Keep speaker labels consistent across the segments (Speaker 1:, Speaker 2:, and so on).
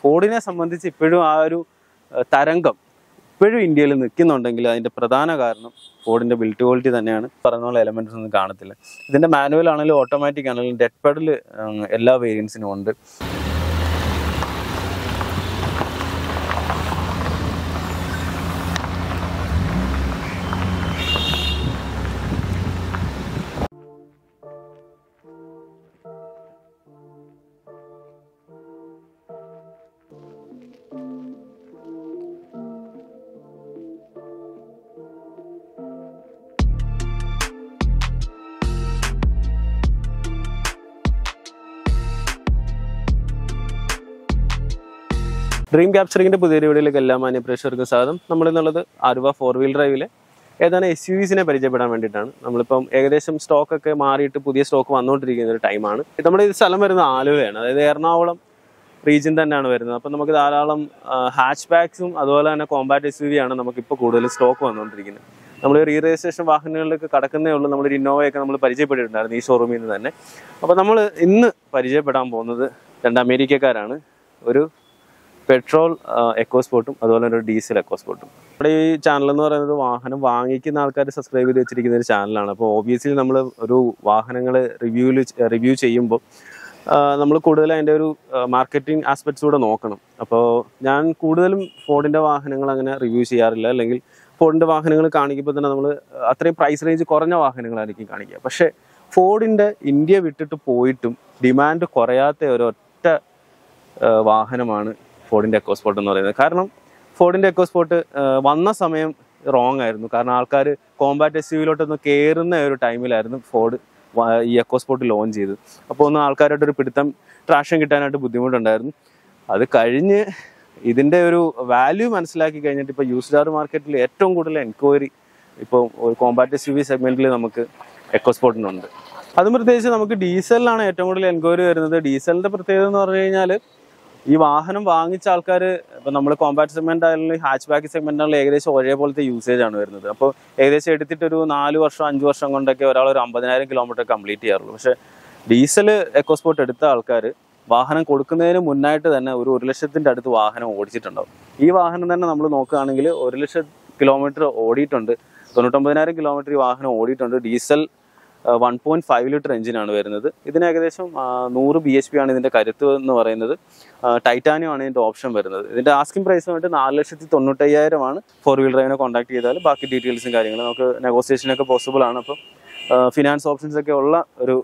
Speaker 1: ഫോർഡിനെ സംബന്ധിച്ച് ഇപ്പോഴും ആ ഒരു ഏഹ്, തരംഗം ഇപ്പോഴും ഇന്ത്യയിൽ നിൽക്കുന്നുണ്ടെങ്കിൽ അതിന്റെ പ്രധാന കാരണം ഫോർഡിന്റെ ബിൽറ്റ് ക്വാളിറ്റി തന്നെയാണ് പറഞ്ഞ പോലെ എലമെന്റ്സ് ഒന്നും കാണത്തില്ല ഇതിന്റെ മാനുവൽ ആണെങ്കിലും ഓട്ടോമാറ്റിക് ആണെങ്കിലും ഡെഡ് പെഡൽ എല്ലാ വേരിയൻസിനും ഉണ്ട് ഡ്രീം ക്യാപ്ചറിങ്ങിന്റെ പുതിയ വീഡിയോയിലേക്ക് എല്ലാ മാന്യ പ്രേക്ഷകർക്കും സ്വാഗതം നമ്മളിന്നുള്ളത് ആലുവ ഫോർ വീൽ ഡ്രൈവിലെ ഏതാണ് എസ് യു വിസിനെ പരിചയപ്പെടാൻ വേണ്ടിയിട്ടാണ് നമ്മളിപ്പം ഏകദേശം സ്റ്റോക്ക് ഒക്കെ മാറിയിട്ട് പുതിയ സ്റ്റോക്ക് വന്നുകൊണ്ടിരിക്കുന്ന ഒരു ടൈമാണ് നമ്മുടെ ഈ സ്ഥലം വരുന്നത് ആലുവയാണ് അതായത് എറണാകുളം റീജിയൻ തന്നെയാണ് വരുന്നത് അപ്പം നമുക്ക് ധാരാളം ഹാച്ച് ബാക്സും അതുപോലെ തന്നെ കോമ്പാറ്റ് എസ് യു വി ആണ് നമുക്കിപ്പോൾ കൂടുതൽ സ്റ്റോക്ക് വന്നുകൊണ്ടിരിക്കുന്നത് നമ്മൾ റീ രജിസ്ട്രേഷൻ വാഹനങ്ങളിലേക്ക് കടക്കുന്നേ ഉള്ളൂ നമ്മൾ ഇന്നോവയൊക്കെ നമ്മൾ പരിചയപ്പെട്ടിട്ടുണ്ടായിരുന്നു ഈ ഷോറൂമിൽ നിന്ന് തന്നെ അപ്പോൾ നമ്മൾ ഇന്ന് പരിചയപ്പെടാൻ പോകുന്നത് രണ്ട് അമേരിക്കക്കാരാണ് ഒരു പെട്രോൾ എക്കോസ്പോർട്ടും അതുപോലെ തന്നെ ഒരു ഡീസൽ എക്കോസ്പോർട്ടും നമ്മുടെ ഈ ചാനൽ എന്ന് പറയുന്നത് വാഹനം വാങ്ങിക്കുന്ന ആൾക്കാർ സബ്സ്ക്രൈബ് ചെയ്ത് വെച്ചിരിക്കുന്ന ഒരു ചാനലാണ് അപ്പോൾ ഓബിയസ്ലി നമ്മൾ ഒരു വാഹനങ്ങൾ റിവ്യൂവിൽ റിവ്യൂ ചെയ്യുമ്പോൾ നമ്മൾ കൂടുതൽ അതിൻ്റെ ഒരു മാർക്കറ്റിംഗ് ആസ്പെക്ട്സ് കൂടെ നോക്കണം അപ്പോൾ ഞാൻ കൂടുതലും ഫോർഡിൻ്റെ വാഹനങ്ങൾ അങ്ങനെ റിവ്യൂ ചെയ്യാറില്ല അല്ലെങ്കിൽ ഫോർഡിൻ്റെ വാഹനങ്ങൾ കാണിക്കുമ്പോൾ തന്നെ നമ്മൾ അത്രയും പ്രൈസ് റേഞ്ച് കുറഞ്ഞ വാഹനങ്ങളായിരിക്കും കാണിക്കുക പക്ഷേ ഫോർഡിൻ്റെ ഇന്ത്യ വിട്ടിട്ട് പോയിട്ടും ഡിമാൻഡ് കുറയാത്ത ഒരൊറ്റ ആ, വാഹനമാണ് ഫോർഡിന്റെ എക്കോസ്പോർട്ട് എന്ന് പറയുന്നത് കാരണം ഫോർഡിന്റെ എക്കോസ്പോർട്ട് വന്ന സമയം റോങ് ആയിരുന്നു കാരണം ആൾക്കാർ കോമ്പാറ്റ് എസ് യുവിലോട്ടൊന്ന് കയറുന്ന ഒരു ടൈമിലായിരുന്നു ഫോർഡ് വ- ഈ എക്കോസ്പോർട്ട് ലോഞ്ച് ചെയ്തത് അപ്പോൾ ഒന്ന് ആൾക്കാരായിട്ട് ഒരു പിടുത്തം ട്രാക്ഷൻ കിട്ടാനായിട്ട് ബുദ്ധിമുട്ടുണ്ടായിരുന്നു അത് കഴിഞ്ഞ് ഇതിന്റെ ഒരു വാല്യൂ മനസ്സിലാക്കി കഴിഞ്ഞിട്ട് ഇപ്പോൾ യൂസ്ഡ് കാർ മാർക്കറ്റിൽ ഏറ്റവും കൂടുതൽ എൻക്വയറി ഇപ്പോൾ ഒരു കോമ്പാറ്റ് എസ് യു വി സെഗ്മെന്റിൽ നമുക്ക് എക്കോസ്പോർട്ടിനുണ്ട് അതും പ്രത്യേകിച്ച് നമുക്ക് ഡീസലിലാണ് ഏറ്റവും കൂടുതൽ എൻക്വയറി വരുന്നത് ഡീസലിന്റെ പ്രത്യേകത എന്ന് പറഞ്ഞു കഴിഞ്ഞാൽ ഈ വാഹനം വാങ്ങിച്ച ആൾക്കാർ ഇപ്പൊ നമ്മൾ കോമ്പാക്ട് സെഗ്മെന്റ് ആയാലും ഹാച്ച് ബാക്ക് സെഗ്മെന്റ് ആയാലും ഏകദേശം ഒരേപോലത്തെ യൂസേജ് ആണ് വരുന്നത് അപ്പോൾ ഏകദേശം എടുത്തിട്ട് ഒരു നാല് വർഷം അഞ്ച് വർഷം കൊണ്ടൊക്കെ ഒരാൾ ഒരു അമ്പതിനായിരം കിലോമീറ്റർ കംപ്ലീറ്റ് ചെയ്യാറുള്ളൂ പക്ഷെ ഡീസൽ എക്കോസ്പോർട്ട് എടുത്ത ആൾക്കാർ വാഹനം കൊടുക്കുന്നതിന് മുന്നായിട്ട് തന്നെ ഒരു ഒരു ലക്ഷത്തിന്റെ അടുത്ത് വാഹനം ഓടിച്ചിട്ടുണ്ടാവും ഈ വാഹനം തന്നെ നമ്മൾ നോക്കുകയാണെങ്കിൽ ഒരു ലക്ഷം കിലോമീറ്റർ ഓടിയിട്ടുണ്ട് തൊണ്ണൂറ്റൊമ്പതിനായിരം കിലോമീറ്റർ ഈ വാഹനം ഓടിയിട്ടുണ്ട് diesel one point five litre എഞ്ചിനാണ് വരുന്നത് ഇതിന് ഏകദേശം ആ, നൂറ് ബി എച്ച് പി ആണ് ഇതിന്റെ കരുത്ത് എന്ന് പറയുന്നത് ടൈറ്റാനിയം ആണ് ഇതിന്റെ ഓപ്ഷൻ വരുന്നത് ഇതിന്റെ ആസ്കിംഗ് പ്രൈസ് വന്നിട്ട് നാല് ലക്ഷത്തി തൊണ്ണൂറ്റയ്യായിരം ആണ് ഫോർ വീൽ ഡ്രൈവിനെ കോൺടാക്ട് ചെയ്താൽ ബാക്കി ഡീറ്റെയിൽസും കാര്യങ്ങളും നമുക്ക് നെഗോസിയേഷൻ ഒക്കെ പോസിബിൾ ആണ് അപ്പം ഫിനാൻസ് ഓപ്ഷൻസ് ഒക്കെ ഉള്ള ഒരു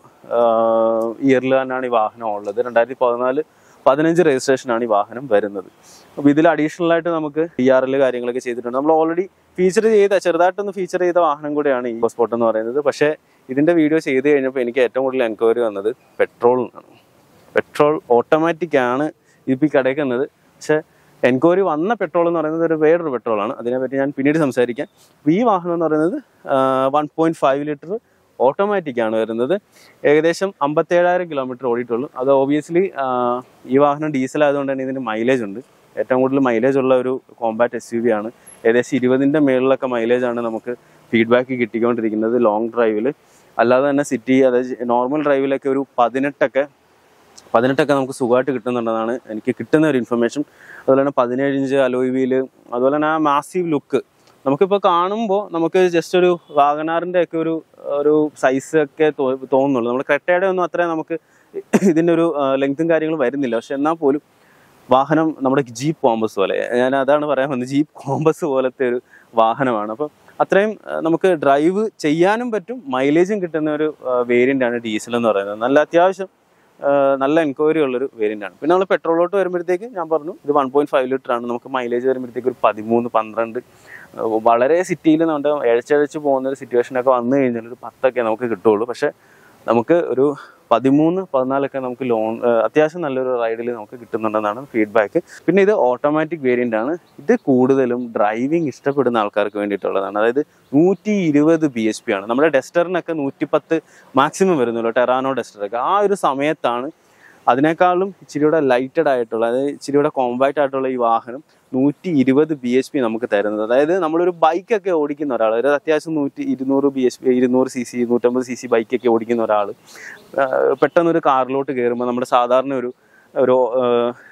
Speaker 1: ഇയറിൽ തന്നെയാണ് ഈ വാഹനം ഉള്ളത് രണ്ടായിരത്തി പതിനാല് പതിനഞ്ച് രജിസ്ട്രേഷൻ ആണ് ഈ വാഹനം വരുന്നത് അപ്പോൾ ഇതിൽ അഡീഷണൽ ആയിട്ട് നമുക്ക് ഡി ആർ എൽ കാര്യങ്ങളൊക്കെ ചെയ്തിട്ടുണ്ട് നമ്മൾ ഓൾറെഡി ഫീച്ചർ ചെയ്ത ചെറുതായിട്ടൊന്ന് ഫീച്ചർ ചെയ്ത വാഹനം കൂടെയാണ് ഈ സ്പോട്ട് എന്ന് പറയുന്നത് പക്ഷേ ഇതിന്റെ വീഡിയോ ചെയ്ത് കഴിഞ്ഞപ്പോൾ എനിക്ക് ഏറ്റവും കൂടുതൽ എൻക്വയറി വന്നത് പെട്രോളിനാണ് പെട്രോൾ ഓട്ടോമാറ്റിക് ആണ് ഇപ്പം ഈ കിടക്കുന്നത് പക്ഷെ എൻക്വയറി വന്ന പെട്രോൾ എന്ന് പറയുന്നത് ഒരു വേറൊരു പെട്രോളാണ് അതിനെപ്പറ്റി ഞാൻ പിന്നീട് സംസാരിക്കാം അപ്പോൾ ഈ വാഹനം എന്ന് പറയുന്നത് one point five litre automatic ആണ് വരുന്നത് ഏകദേശം അമ്പത്തേഴായിരം കിലോമീറ്റർ ഓടിയിട്ടുള്ളൂ അത് ഓബിയസ്ലി ഈ വാഹനം ഡീസൽ ആയതുകൊണ്ട് തന്നെ ഇതിന് മൈലേജ് ഉണ്ട് ഏറ്റവും കൂടുതൽ മൈലേജ് ഉള്ള ഒരു കോമ്പാറ്റ് എസ് യു വി ആണ് ഏകദേശം ഇരുപതിൻ്റെ മേളിലൊക്കെ മൈലേജ് ആണ് നമുക്ക് ഫീഡ്ബാക്ക് കിട്ടിക്കൊണ്ടിരിക്കുന്നത് ലോങ് ഡ്രൈവിൽ അല്ലാതെ തന്നെ സിറ്റി അതായത് നോർമൽ ഡ്രൈവിലൊക്കെ ഒരു പതിനെട്ടൊക്കെ പതിനെട്ടൊക്കെ നമുക്ക് സുഖമായിട്ട് കിട്ടുന്നുണ്ടെന്നാണ് എനിക്ക് കിട്ടുന്ന ഒരു ഇൻഫർമേഷൻ അതുപോലെ തന്നെ പതിനേഴ് ഇഞ്ച് അലോയ് വീല് അതുപോലെ തന്നെ ആ മാസീവ് ലുക്ക് നമുക്കിപ്പോൾ കാണുമ്പോൾ നമുക്ക് ജസ്റ്റ് ഒരു വാഗനാറിൻ്റെ ഒക്കെ ഒരു ഒരു സൈസ് ഒക്കെ തോ- തോന്നുന്നുള്ളൂ നമ്മൾ ക്രെട്ടയുടെ ഒന്നും അത്രയും നമുക്ക് ഇതിൻ്റെ ഒരു ലെങ്ത്തും കാര്യങ്ങളും വരുന്നില്ല പക്ഷെ എന്നാൽ പോലും വാഹനം നമ്മുടെ ജീപ്പ് കോമ്പസ് പോലെ ഞാൻ അതാണ് പറയാൻ വന്നത് ജീപ്പ് കോമ്പസ് പോലത്തെ ഒരു വാഹനമാണ് അപ്പം അത്രയും ആ, നമുക്ക് ഡ്രൈവ് ചെയ്യാനും പറ്റും മൈലേജും കിട്ടുന്ന ഒരു വേരിയൻ്റ് ആണ് ഡീസൽ എന്ന് പറയുന്നത് നല്ല അത്യാവശ്യം ആ, നല്ല എൻക്വയറി ഉള്ളൊരു വേരിയൻ്റ് ആണ് പിന്നെ നമ്മൾ പെട്രോളിലോട്ട് വരുമ്പോഴത്തേക്ക് ഞാൻ പറഞ്ഞു ഇത് വൺ പോയിന്റ് ഫൈവ് ലിറ്റർ ആണ് നമുക്ക് മൈലേജ് വരുമ്പോഴത്തേക്ക് ഒരു പതിമൂന്ന് പന്ത്രണ്ട് ആ, വളരെ സിറ്റിയിൽ നമ്മുടെ എഴച്ചഴച്ച് പോകുന്ന ഒരു സിറ്റുവേഷൻ ഒക്കെ വന്നു കഴിഞ്ഞാൽ ഒരു പത്തൊക്കെ നമുക്ക് കിട്ടുള്ളൂ പക്ഷെ നമുക്ക് ഒരു പതിമൂന്ന് പതിനാലൊക്കെ നമുക്ക് ലോൺ അത്യാവശ്യം നല്ലൊരു റൈഡിൽ നമുക്ക് കിട്ടുന്നുണ്ടെന്നാണ് ഫീഡ്ബാക്ക് പിന്നെ ഇത് ഓട്ടോമാറ്റിക് വേരിയന്റ് ആണ് ഇത് കൂടുതലും ഡ്രൈവിംഗ് ഇഷ്ടപ്പെടുന്ന ആൾക്കാർക്ക് വേണ്ടിയിട്ടുള്ളതാണ് അതായത് നൂറ്റി ഇരുപത് ബി എച്ച് പി ആണ് നമ്മുടെ ഡെസ്റ്ററിനൊക്കെ നൂറ്റിപ്പത്ത് മാക്സിമം വരുന്നുള്ളൂ ടെറാനോ ഡെസ്റ്ററൊക്കെ ആ ഒരു സമയത്താണ് അതിനേക്കാളും ഇച്ചിരിയുടെ ലൈറ്റഡ് ആയിട്ടുള്ള അതായത് ഇച്ചിരിയുടെ കോമ്പാക്റ്റ് ആയിട്ടുള്ള ഈ വാഹനം നൂറ്റി ഇരുപത് ബി എച്ച് പി നമുക്ക് തരുന്നത് അതായത് നമ്മളൊരു ബൈക്കൊക്കെ ഓടിക്കുന്ന ഒരാൾ ഒരു അത്യാവശ്യം നൂറ്റി ഇരുന്നൂറ് ബി എച്ച് പി ഇരുന്നൂറ് സി സി ഇരുന്നൂറ്റമ്പത് സി സി ബൈക്കൊക്കെ ഓടിക്കുന്ന ഒരാൾ പെട്ടെന്ന് ഒരു കാറിലോട്ട് കയറുമ്പോൾ നമ്മുടെ സാധാരണ ഒരു ഒരു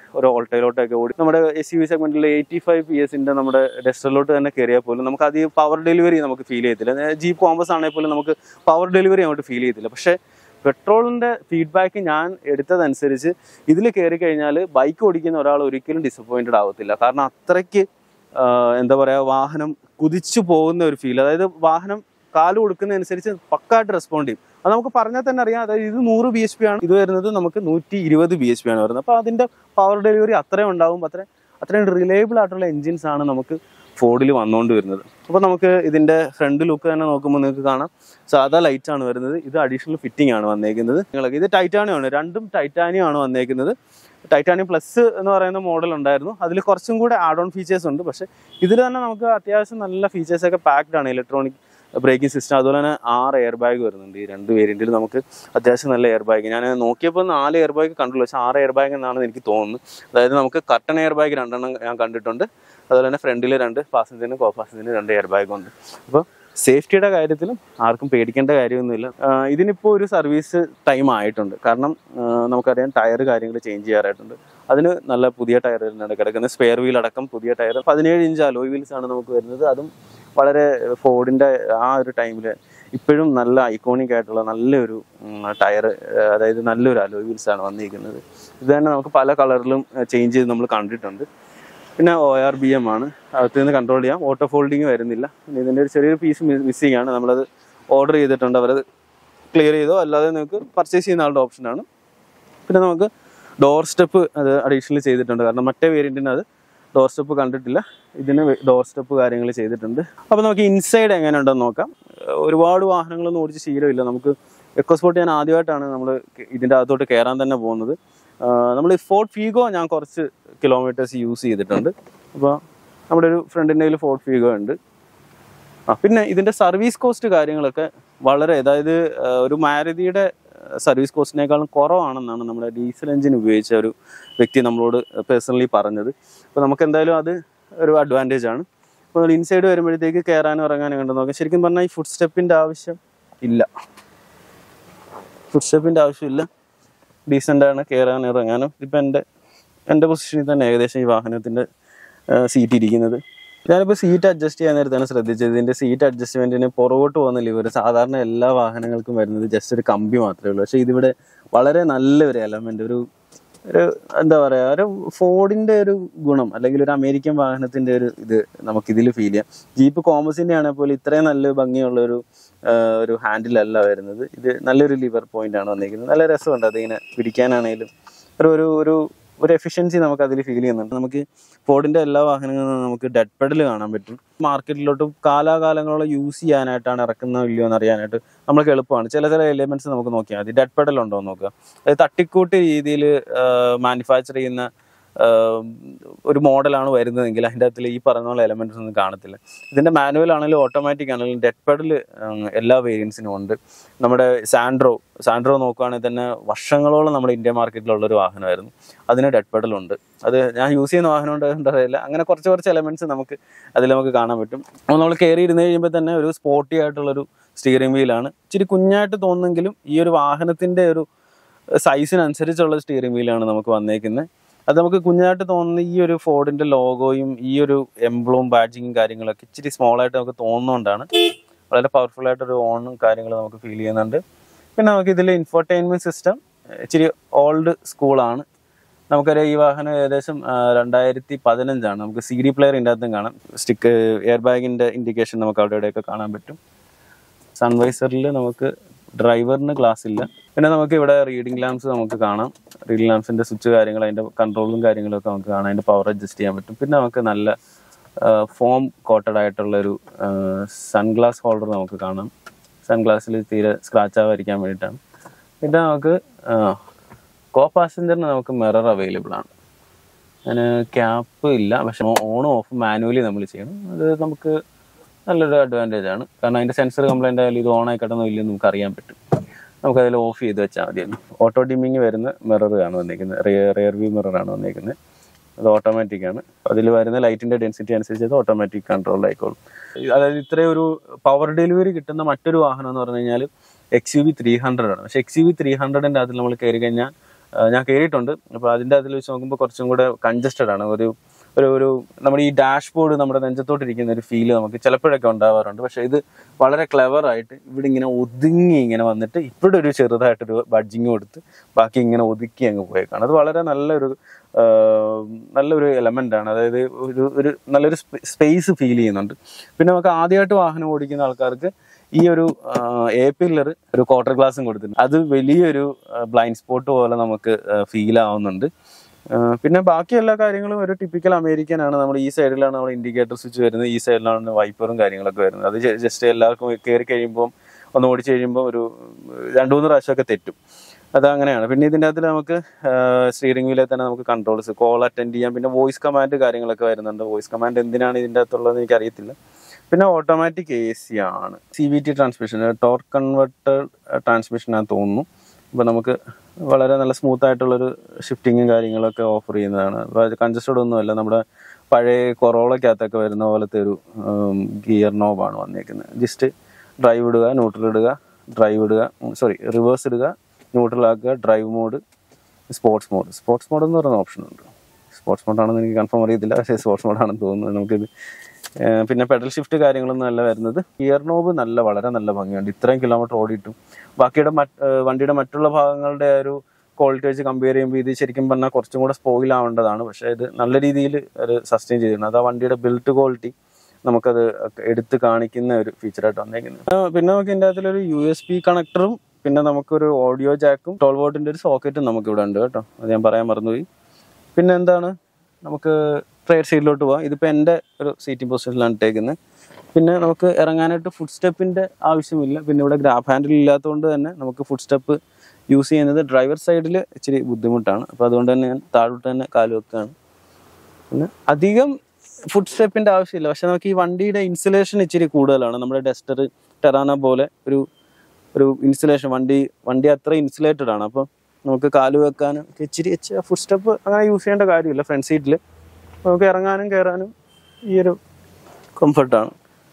Speaker 1: ഒരു ഓൾട്ടയിലോട്ടൊക്കെ ഓടി നമ്മുടെ എസ് യു വി സെഗ്മെന്റിൽ എയ്റ്റി ഫൈവ് പി എസിന്റെ നമ്മുടെ ഡെസ്റ്ററിലോട്ട് തന്നെ കയറിയാൽ പോലും നമുക്ക് അധികം പവർ ഡെലിവറി നമുക്ക് ഫീൽ ചെയ്യത്തില്ല ജീപ്പ് കോമ്പസ് ആണെങ്കിൽ പോലും നമുക്ക് പവർ ഡെലിവറി അങ്ങോട്ട് ഫീൽ ചെയ്യത്തില്ല പക്ഷേ പെട്രോളിന്റെ ഫീഡ്ബാക്ക് ഞാൻ എടുത്തതനുസരിച്ച് ഇതിൽ കയറി കഴിഞ്ഞാൽ ബൈക്ക് ഓടിക്കുന്ന ഒരാൾ ഒരിക്കലും ഡിസപ്പോയിന്റഡ് ആവത്തില്ല കാരണം അത്രയ്ക്ക് ആഹ് എന്താ പറയാ വാഹനം കുതിച്ചു പോകുന്ന ഒരു ഫീൽ അതായത് വാഹനം കാല് കൊടുക്കുന്നതനുസരിച്ച് പക്കായിട്ട് റെസ്പോണ്ട് ചെയ്യും അത് നമുക്ക് പറഞ്ഞാൽ തന്നെ അറിയാം അതായത് ഇത് നൂറ് ബി എച്ച് പി ആണ് ഇത് വരുന്നത് നമുക്ക് നൂറ്റി ഇരുപത് ബി എച്ച് പി ആണ് വരുന്നത് അപ്പോൾ അതിന്റെ പവർ ഡെലിവറി അത്രയും ഉണ്ടാവും അത്രയും അത്രയും റിലയബിൾ ആയിട്ടുള്ള എഞ്ചിൻസ് ആണ് നമുക്ക് ഫോർഡിൽ വന്നുകൊണ്ട് വരുന്നത് അപ്പോൾ നമുക്ക് ഇതിന്റെ ഫ്രണ്ട് ലുക്ക് തന്നെ നോക്കുമ്പോൾ നിങ്ങൾക്ക് കാണാം സാധാ ലൈറ്റ് ആണ് വരുന്നത് ഇത് അഡീഷണൽ ഫിറ്റിംഗ് ആണ് വന്നേക്കുന്നത് നിങ്ങൾക്ക് ഇത് ടൈറ്റാനിയം ആണ് രണ്ടും ടൈറ്റാനിയം ആണ് വന്നേക്കുന്നത് ടൈറ്റാനിയം പ്ലസ് എന്ന് പറയുന്ന മോഡൽ ഉണ്ടായിരുന്നു അതിൽ കുറച്ചും കൂടെ ആഡ് ഓൺ ഫീച്ചേഴ്സ് ഉണ്ട് പക്ഷേ ഇതിൽ തന്നെ നമുക്ക് അത്യാവശ്യം നല്ല ഫീച്ചേഴ്സ് ഒക്കെ പാക്ഡ് ആണ് ഇലക്ട്രോണിക് ബ്രേക്കിംഗ് സിസ്റ്റം അതുപോലെ തന്നെ ആറ് എയർ ബാഗ് വരുന്നുണ്ട് ഈ രണ്ട് വേരിയന്റിൽ നമുക്ക് അത്യാവശ്യം നല്ല എയർ ബാഗ് ഞാൻ നോക്കിയപ്പോൾ നാല് എയർ ബാഗ് കണ്ടുള്ളൂ പക്ഷേ ആറ് എയർ ബാഗ് എന്നാണ് എനിക്ക് തോന്നുന്നത് അതായത് നമുക്ക് കട്ടൺ എയർ ബാഗ് രണ്ടെണ്ണം ഞാൻ കണ്ടിട്ടുണ്ട് അതുപോലെ തന്നെ ഫ്രണ്ടിൽ രണ്ട് പാസഞ്ചറിന് കോ പാസഞ്ചറിന് രണ്ട് എയർ ബാഗ് ഉണ്ട് അപ്പോൾ സേഫ്റ്റിയുടെ കാര്യത്തിലും ആർക്കും പേടിക്കേണ്ട കാര്യമൊന്നുമില്ല ആഹ് ഇതിനിപ്പോൾ ഒരു സർവീസ് ടൈം ആയിട്ടുണ്ട് കാരണം ആഹ് നമുക്കറിയാം ടയർ കാര്യങ്ങൾ ചേഞ്ച് ചെയ്യാറായിട്ടുണ്ട് അതിന് നല്ല പുതിയ ടയർ തന്നെയാണ് കിടക്കുന്നത് സ്പെയർ വീൽ അടക്കം പുതിയ ടയർ പതിനേഴ് ഇഞ്ച് അലോയ് വീൽസ് ആണ് നമുക്ക് വരുന്നത് അതും വളരെ ഫോർഡിന്റെ ആ ഒരു ടൈമിൽ ഇപ്പോഴും നല്ല ഐക്കോണിക് ആയിട്ടുള്ള നല്ലൊരു ടയർ അതായത് നല്ലൊരു അലോയ് വീൽസ് ആണ് വന്നിരിക്കുന്നത് ഇത് തന്നെ നമുക്ക് പല കളറിലും ചേഞ്ച് ചെയ്ത് നമ്മൾ കണ്ടിട്ടുണ്ട് പിന്നെ ഒ ആർ ബി എം ആണ് അകത്ത് നിന്ന് കൺട്രോൾ ചെയ്യാം ഓട്ടോ ഫോൾഡിങ് വരുന്നില്ല പിന്നെ ഇതിൻ്റെ ഒരു ചെറിയൊരു പീസ് മിസ്സിംഗ് ആണ് നമ്മളത് ഓർഡർ ചെയ്തിട്ടുണ്ട് അവരത് ക്ലിയർ ചെയ്തോ അല്ലാതെ നിങ്ങൾക്ക് പർച്ചേസ് ചെയ്യുന്ന ആളുടെ ഓപ്ഷനാണ് പിന്നെ നമുക്ക് ഡോർ സ്റ്റെപ്പ് അത് അഡീഷണൽ ചെയ്തിട്ടുണ്ട് കാരണം മറ്റേ വേരിയൻറ്റിന് അത് ഡോർ സ്റ്റെപ്പ് കണ്ടിട്ടില്ല ഇതിന് ഡോർ സ്റ്റെപ്പ് കാര്യങ്ങൾ ചെയ്തിട്ടുണ്ട് അപ്പോൾ നമുക്ക് ഇൻസൈഡ് എങ്ങനെ ഉണ്ടെന്ന് നോക്കാം ഏഹ് ഒരുപാട് വാഹനങ്ങളൊന്നും ഓടിച്ച് ശീലമില്ല നമുക്ക് എക്കോസ്പോർട്ട് ഞാൻ ആദ്യമായിട്ടാണ് നമ്മൾ ഇതിൻ്റെ അകത്തോട്ട് കയറാൻ തന്നെ പോകുന്നത് നമ്മൾ ഫോർട്ട് ഫീഗോ ഞാൻ കുറച്ച് കിലോമീറ്റേഴ്സ് യൂസ് ചെയ്തിട്ടുണ്ട് അപ്പോൾ നമ്മുടെ ഒരു ഫ്രണ്ടിൻ്റെ കയ്യിൽ ഫോർട്ട് ഫീഗോ ഉണ്ട് ആ പിന്നെ ഇതിന്റെ സർവീസ് കോസ്റ്റ് കാര്യങ്ങളൊക്കെ വളരെ അതായത് ആ, ഒരു മാരുതിയുടെ സർവീസ് കോസ്റ്റിനേക്കാളും കുറവാണെന്നാണ് നമ്മുടെ ഡീസൽ എഞ്ചിൻ ഉപയോഗിച്ച ഒരു വ്യക്തി നമ്മളോട് പേഴ്സണലി പറഞ്ഞത് അപ്പോൾ നമുക്ക് എന്തായാലും അത് ഒരു അഡ്വാൻറ്റേജ് ആണ് അപ്പോൾ നമ്മൾ ഇൻസൈഡ് വരുമ്പോഴത്തേക്ക് കയറാനും ഇറങ്ങാനും കണ്ടു നോക്കാം ശരിക്കും പറഞ്ഞാൽ ഈ ഫുഡ് സ്റ്റെപ്പിൻ്റെ ആവശ്യം ഇല്ല ഫുഡ് സ്റ്റെപ്പിൻ്റെ ആവശ്യമില്ല ഡീസൻ്റ് ആണ് കയറാനും ഇറങ്ങാനും ഇപ്പം എൻ്റെ എൻ്റെ പൊസിഷനിൽ തന്നെ ഏകദേശം ഈ വാഹനത്തിൻ്റെ സീറ്റ് ഇരിക്കുന്നത് ഞാനിപ്പോൾ സീറ്റ് അഡ്ജസ്റ്റ് ചെയ്യാൻ നേരത്താണ് ശ്രദ്ധിച്ചത് ഇതിൻ്റെ സീറ്റ് അഡ്ജസ്റ്റ്മെൻറ്റിന് പുറകോട്ട് പോകുന്ന ലിവർ സാധാരണ എല്ലാ വാഹനങ്ങൾക്കും വരുന്നത് ജസ്റ്റ് ഒരു കമ്പി മാത്രമേ ഉള്ളൂ പക്ഷേ ഇതിവിടെ വളരെ നല്ലൊരു എലമെൻ്റ് ഒരു ഒരു എന്താ പറയുക ഒരു ഫോർഡിൻ്റെ ഒരു ഗുണം അല്ലെങ്കിൽ ഒരു അമേരിക്കൻ വാഹനത്തിൻ്റെ ഒരു ഇത് നമുക്ക് ഇതിൽ ഫീൽ ചെയ്യാം ജീപ്പ് കോമസിൻ്റെ ആണെങ്കിൽ പോലും ഇത്രയും നല്ല ഭംഗിയുള്ള ഒരു ആ, ഒരു ഹാൻഡിലല്ല വരുന്നത് ഇത് നല്ലൊരു ലിവർ പോയിന്റ് ആണ് വന്നിരിക്കുന്നത് നല്ല രസമുണ്ട് അതിങ്ങനെ പിടിക്കാനാണേലും ഒരു ഒരു ഒരു ഒരു എഫിഷ്യൻസി നമുക്ക് അതിൽ ഫീൽ ചെയ്യുന്നുണ്ട് നമുക്ക് ഫോർഡിന്റെ എല്ലാ വാഹനങ്ങളിലും നമുക്ക് ഡെഡ് പെഡൽ കാണാൻ പറ്റും മാർക്കറ്റിലോട്ട് കാലാകാലങ്ങളോളം യൂസ് ചെയ്യാനായിട്ടാണ് ഇറക്കുന്നോ ഇല്ലയോ എന്ന് അറിയാനായിട്ട് നമ്മൾക്ക് എളുപ്പമാണ് ചില ചില എലിമെന്റ്സ് നമുക്ക് നോക്കിയാൽ മതി ഡെഡ് പെഡൽ ഉണ്ടോ എന്ന് നോക്കുക അതായത് തട്ടിക്കൂട്ട് രീതിയിൽ മാനുഫാക്ചർ ചെയ്യുന്ന ആഹ് ഒരു മോഡലാണ് വരുന്നതെങ്കിൽ അതിൻ്റെ അകത്തിൽ ഈ പറഞ്ഞ പോലെ എലമെന്റ്സ് ഒന്നും കാണത്തില്ല ഇതിന്റെ മാനുവൽ ആണെങ്കിലും ഓട്ടോമാറ്റിക് ആണെങ്കിലും ഡെഡ് പെഡൽ എല്ലാ വേരിയൻസിനും ഉണ്ട് നമ്മുടെ സാൻഡ്രോ സാൻഡ്രോ നോക്കുകയാണെങ്കിൽ തന്നെ വർഷങ്ങളോളം നമ്മുടെ ഇന്ത്യ മാർക്കറ്റിലുള്ള ഒരു വാഹനമായിരുന്നു അതിന് ഡെഡ് പെഡൽ ഉണ്ട് അത് ഞാൻ യൂസ് ചെയ്യുന്ന വാഹനം കൊണ്ട് എന്താ അങ്ങനെ കുറച്ച് കുറച്ച് എലമെന്റ്സ് നമുക്ക് അതിൽ നമുക്ക് കാണാൻ പറ്റും അപ്പോൾ നമ്മൾ കയറി ഇരുന്ന് കഴിയുമ്പോൾ തന്നെ ഒരു സ്പോർട്ടി ആയിട്ടുള്ളൊരു സ്റ്റിയറിംഗ് വീലാണ് ഇച്ചിരി കുഞ്ഞായിട്ട് തോന്നുമെങ്കിലും ഈ ഒരു വാഹനത്തിന്റെ ഒരു സൈസിനനുസരിച്ചുള്ള സ്റ്റിയറിംഗ് വീലാണ് നമുക്ക് വന്നേക്കുന്നത് അത് നമുക്ക് കുഞ്ഞായിട്ട് തോന്നുന്ന ഈ ഒരു ഫോർഡിന്റെ ലോഗോയും ഈ ഒരു എംബ്ലവും ബാഡ്ജിങ്ങും കാര്യങ്ങളൊക്കെ ഇച്ചിരി സ്മോൾ ആയിട്ട് നമുക്ക് തോന്നുന്നതുകൊണ്ടാണ് വളരെ പവർഫുൾ ആയിട്ടൊരു ഓണും കാര്യങ്ങളും നമുക്ക് ഫീൽ ചെയ്യുന്നുണ്ട് പിന്നെ നമുക്ക് ഇതിൽ ഇൻഫർടൈൻമെന്റ് സിസ്റ്റം ഇച്ചിരി ഓൾഡ് സ്കൂളാണ് നമുക്കറിയാം ഈ വാഹനം ഏകദേശം ആ, രണ്ടായിരത്തി പതിനഞ്ചാണ് നമുക്ക് സി ഡി പ്ലെയർ ഇതിൻ്റെ അകത്തും കാണാം സ്റ്റിക്ക് എയർ ബാഗിന്റെ ഇൻഡിക്കേഷൻ നമുക്ക് അവിടെ ഇവിടെയൊക്കെ കാണാൻ പറ്റും സൺവൈസറിൽ നമുക്ക് ഡ്രൈവറിന് ഗ്ലാസ് ഇല്ല പിന്നെ നമുക്ക് ഇവിടെ റീഡിംഗ് ലാംപ്സ് നമുക്ക് കാണാം റീഡിംഗ് ലാംപ്സിന്റെ സ്വിച്ച് കാര്യങ്ങൾ അതിന്റെ കൺട്രോളും കാര്യങ്ങളും ഒക്കെ നമുക്ക് കാണാം അതിന്റെ പവർ അഡ്ജസ്റ്റ് ചെയ്യാൻ പറ്റും പിന്നെ നമുക്ക് നല്ല ഫോം കോട്ടഡ് ആയിട്ടുള്ള ഒരു സൺഗ്ലാസ് ഹോൾഡർ നമുക്ക് കാണാം സൺഗ്ലാസ്സിൽ തീരെ സ്ക്രാച്ച് ആവാതിരിക്കാൻ വേണ്ടിയിട്ടാണ് പിന്നെ നമുക്ക് കോ പാസഞ്ചറിന് നമുക്ക് മിറർ അവൈലബിൾ ആണ് അതിന് ക്യാപ്പ് ഇല്ല പക്ഷെ ഓണും ഓഫ് മാനുവലി നമ്മൾ ചെയ്യണം അത് നമുക്ക് നല്ലൊരു അഡ്വാൻറ്റേജ് ആണ് കാരണം അതിന്റെ സെൻസർ കംപ്ലൈന്റ് ആയാലും ഇത് ഓൺ ആയി കിടന്നോ ഇല്ലെന്ന് നമുക്ക് അറിയാൻ പറ്റും നമുക്ക് അതിൽ ഓഫ് ചെയ്ത് വെച്ചാൽ മതിയല്ലോ ഓട്ടോ ഡിമ്മിങ് വരുന്ന മിറർ ആണ് വന്നിരിക്കുന്നത് റിയർ വ്യൂ മിറർ ആണ് വന്നിരിക്കുന്നത് അത് ഓട്ടോമാറ്റിക് ആണ് അതിൽ വരുന്ന ലൈറ്റിന്റെ ഡെൻസിറ്റി അനുസരിച്ച് അത് ഓട്ടോമാറ്റിക് കൺട്രോൾ ആയിക്കോളും അതായത് ഇത്രയും ഒരു പവർ ഡെലിവറി കിട്ടുന്ന മറ്റൊരു വാഹനം എന്ന് പറഞ്ഞു കഴിഞ്ഞാൽ X U V three hundred ആണ് പക്ഷെ എക്സ് യു വി ത്രീ ഹൺഡ്രഡിന്റെ അതിൽ നമ്മൾ കയറി കഴിഞ്ഞാൽ ആ, ഞാൻ കയറിയിട്ടുണ്ട് അപ്പോൾ അതിൻ്റെ അതിൽ വെച്ച് നോക്കുമ്പോൾ കുറച്ചും കൂടെ കൺജസ്റ്റഡ് ആണ് ഒരു ഒരു ഒരു നമ്മുടെ ഈ ഡാഷ്ബോർഡ് നമ്മുടെ നെഞ്ചത്തോട്ടിരിക്കുന്ന ഒരു ഫീല് നമുക്ക് ചിലപ്പോഴൊക്കെ ഉണ്ടാവാറുണ്ട് പക്ഷേ ഇത് വളരെ ക്ലെവർ ആയിട്ട് ഇവിടെ ഇങ്ങനെ ഒതുങ്ങി ഇങ്ങനെ വന്നിട്ട് ഇവിടെ ഒരു ചെറുതായിട്ടൊരു ബഡ്ജിങ് കൊടുത്ത് ബാക്കി ഇങ്ങനെ ഒതുക്കി അങ്ങ് പോയേക്കാണ് അത് വളരെ നല്ലൊരു ആ, നല്ലൊരു എലമെന്റ് ആണ് അതായത് ഒരു ഒരു നല്ലൊരു സ്പേസ് ഫീൽ ചെയ്യുന്നുണ്ട് പിന്നെ നമുക്ക് ആദ്യമായിട്ട് വാഹനം ഓടിക്കുന്ന ആൾക്കാർക്ക് ഈ ഒരു എ പില്ലർ ഒരു ക്വാർട്ടർ ഗ്ലാസും കൊടുത്തിട്ടുണ്ട് അത് വലിയൊരു ബ്ലൈൻഡ് സ്പോട്ട് പോലെ നമുക്ക് ഫീൽ ആവുന്നുണ്ട് ആ, പിന്നെ ബാക്കി എല്ലാ കാര്യങ്ങളും ഒരു ടിപ്പിക്കൽ അമേരിക്കൻ ആണ് നമ്മൾ ഈ സൈഡിലാണ് നമ്മൾ ഇൻഡിക്കേറ്റർ സ്വിച്ച് വരുന്നത് ഈ സൈഡിലാണ് വൈപ്പറും കാര്യങ്ങളൊക്കെ വരുന്നത് അത് ജസ്റ്റ് എല്ലാവർക്കും കയറി കഴിയുമ്പോൾ ഒന്ന് ഓടിച്ചു കഴിയുമ്പോൾ ഒരു രണ്ടു മൂന്ന് പ്രാവശ്യമൊക്കെ തെറ്റും അത് അങ്ങനെയാണ് പിന്നെ ഇതിൻ്റെ അകത്ത് നമുക്ക് സ്റ്റിയറിംഗ് വീലിൽ തന്നെ നമുക്ക് കൺട്രോൾസ് കോൾ അറ്റൻഡ് ചെയ്യാം പിന്നെ വോയിസ് കമാൻഡ് കാര്യങ്ങളൊക്കെ വരുന്നുണ്ട് വോയിസ് കമാൻഡ് എന്തിനാണ് ഇതിൻ്റെ അകത്തുള്ളതെന്ന് എനിക്ക് അറിയത്തില്ല പിന്നെ ഓട്ടോമാറ്റിക് എ സി ആണ് C V T transmission torque converter transmission ആണെന്ന് തോന്നുന്നു അപ്പോൾ നമുക്ക് വളരെ നല്ല സ്മൂത്ത് ആയിട്ടുള്ളൊരു ഷിഫ്റ്റിങ്ങും കാര്യങ്ങളൊക്കെ ഓഫർ ചെയ്യുന്നതാണ് കൺജസ്റ്റഡ് ഒന്നുമല്ല നമ്മുടെ പഴയ കൊറോളക്കകത്തൊക്കെ വരുന്ന പോലത്തെ ഒരു ഗിയർ നോബാണ് വന്നേക്കുന്നത് ജസ്റ്റ് ഡ്രൈവ് ഇടുക ന്യൂട്രൽ ഇടുക ഡ്രൈവ് ഇടുക സോറി റിവേഴ്സ് ഇടുക ന്യൂട്രൽ ആക്കുക drive mode sports mode sports mode എന്ന് പറയുന്ന ഓപ്ഷൻ ഉണ്ട് സ്പോർട്സ് മോഡാണെന്ന് എനിക്ക് കൺഫേം അറിയത്തില്ല പക്ഷേ സ്പോർട്സ് മോഡാണെന്ന് തോന്നുന്നത് നമുക്കിത് ഏഹ് പിന്നെ പെഡൽ ഷിഫ്റ്റ് കാര്യങ്ങളൊന്നും അല്ല വരുന്നത് ഗിയർ നോബ് നല്ല വളരെ നല്ല ഭംഗിയുണ്ട് ഇത്രയും കിലോമീറ്റർ ഓടിയിട്ടും ബാക്കിയുടെ മറ്റ് ഏഹ് വണ്ടിയുടെ മറ്റുള്ള ഭാഗങ്ങളുടെ ആ ഒരു ക്വാളിറ്റി വെച്ച് കമ്പയർ ചെയ്യുമ്പോൾ ഇത് ശരിക്കും പറഞ്ഞാൽ കുറച്ചും കൂടെ സ്പോയിൽ ആവേണ്ടതാണ് പക്ഷേ ഇത് നല്ല രീതിയിൽ ഒരു സസ്റ്റെയിൻ ചെയ്തിട്ടുണ്ട് അത് ആ വണ്ടിയുടെ ബിൽറ്റ് ക്വാളിറ്റി നമുക്കത് എടുത്ത് കാണിക്കുന്ന ഒരു ഫീച്ചറായിട്ട് വന്നേക്കുന്നത് ആ, പിന്നെ നമുക്ക് ഇതിൻ്റെ അകത്തൊരു യു എസ് പി കണക്ടറും പിന്നെ നമുക്കൊരു ഓഡിയോ ജാക്കും ട്വൽ വോട്ടിന്റെ ഒരു സോക്കറ്റും നമുക്ക് ഇവിടെ ഉണ്ട് കേട്ടോ അത് ഞാൻ പറയാൻ മറന്നുപോയി പിന്നെ എന്താണ് നമുക്ക് ട്രേഡ് സൈഡിലോട്ട് പോവാം ഇതിപ്പോൾ എൻ്റെ ഒരു സീറ്റിംഗ് പൊസിഷനിലാണ് ഇട്ടേക്കുന്നത് പിന്നെ നമുക്ക് ഇറങ്ങാനായിട്ട് ഫുഡ് സ്റ്റെപ്പിൻ്റെ ആവശ്യമില്ല പിന്നെ ഇവിടെ ഗ്രാബ് ഹാൻഡിൽ ഇല്ലാത്തതുകൊണ്ട് തന്നെ നമുക്ക് ഫുഡ് സ്റ്റെപ്പ് യൂസ് ചെയ്യുന്നത് ഡ്രൈവർ സൈഡിൽ ഇച്ചിരി ബുദ്ധിമുട്ടാണ് അപ്പോൾ അതുകൊണ്ട് തന്നെ ഞാൻ താഴോട്ട് തന്നെ കാല് വെക്കുകയാണ് പിന്നെ അധികം ഫുഡ് സ്റ്റെപ്പിന്റെ ആവശ്യമില്ല പക്ഷെ നമുക്ക് ഈ വണ്ടിയുടെ ഇൻസുലേഷൻ ഇച്ചിരി കൂടുതലാണ് നമ്മുടെ ഡസ്റ്റർ ടെറാന പോലെ ഒരു ഒരു ഇൻസുലേഷൻ വണ്ടി വണ്ടി അത്ര ഇൻസുലേറ്റഡ് ആണ് അപ്പം നമുക്ക് കാല് വെക്കാനും ഒക്കെ ഇച്ചിരി ഫുഡ് സ്റ്റെപ്പ് അങ്ങനെ യൂസ് ചെയ്യേണ്ട കാര്യമില്ല ഫ്രണ്ട് സീറ്റിൽ നമുക്ക് ഇറങ്ങാനും കയറാനും ഈ ഒരു കംഫർട്ടാണ്